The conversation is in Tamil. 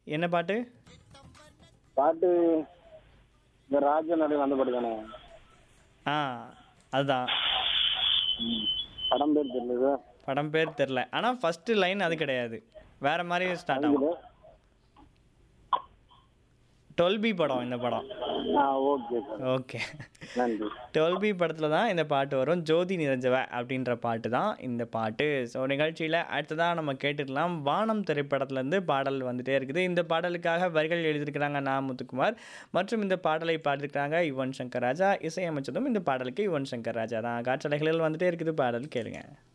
என்ன பாட்டு பாட்டு இந்த ராஜ நடுவில் அந்த பாட்டு தானே ஆ அதுதான் படம் பேர் தெரியல சார் படம் பேர் தெரில ஆனால் ஃபஸ்ட்டு லைன் அது கிடையாது வேற மாதிரி ஸ்டார்ட் ஆகும் டுவெல் பி படம் இந்த படம் ஆ ஓகே சார் ஓகே நன்றி டுவெல் பி படத்தில் தான் இந்த பாட்டு வரும் ஜோதி நிறைஞ்சவ அப்படின்ற பாட்டு தான் இந்த பாட்டு ஸோ நிகழ்ச்சியில் அடுத்ததாக நம்ம கேட்டுக்கலாம் வானம் திரைப்படத்துலேருந்து பாடல் வந்துட்டே இருக்குது இந்த பாடலுக்காக வரிகள் எழுதியிருக்கிறாங்க நா முத்துக்குமார் மற்றும் இந்த பாடலை பாடியிருக்கிறாங்க யுவன் சங்கர் ராஜா இசையமைச்சதும் இந்த பாடலுக்கு யுவன் சங்கர் ராஜா தான் காற்றலைகளில் வந்துட்டே இருக்குது பாடல் கேளுங்க